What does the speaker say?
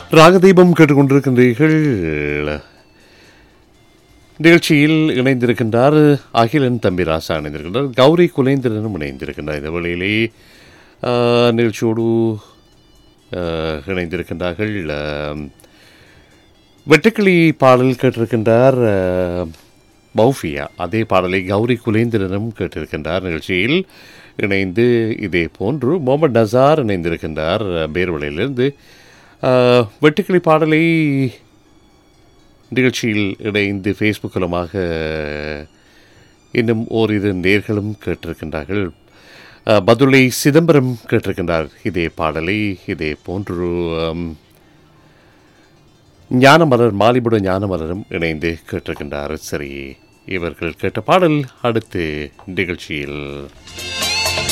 ராகதீபம் கேட்டுக்கொண்டிருக்கின்றீர்கள் நிகழ்ச்சியில் இணைந்திருக்கின்றார் அகிலன் தம்பிராசா இணைந்திருக்கின்றார் கௌரி குலேந்திரனும் இணைந்திருக்கின்றார் இந்த வேளையிலே ஆ, நிகழ்ச்சியோடு ஆ, இணைந்திருக்கின்றார்கள் ஆ, வெட்டுக்கிளி பாடல் கேட்டிருக்கின்றார் ஆ, பௌஃபியா அதே பாடலை கௌரி குலேந்திரனும் கேட்டிருக்கின்றார் நிகழ்ச்சியில் இணைந்து இதே போன்று முகமது நசார் இணைந்திருக்கின்றார் ஆ, பேர்வளையிலிருந்து ஆ, வெட்டுக்கிளி பாடலை நிகழ்ச்சியில் இணைந்து ஃபேஸ்புக் மூலமாக இன்னும் ஓரிரு நேர்களும் கேட்டிருக்கின்றார்கள் அஹ், பதுளை சிதம்பரம் கேட்டிருக்கின்றார் இதே பாடலை இதே போன்று அம், ஞானமலர் மாலிபுட ஞானமலரும் இணைந்து கேட்டிருக்கின்றார் சரி இவர்கள் கேட்ட பாடல் அடுத்து நிகழ்ச்சியில்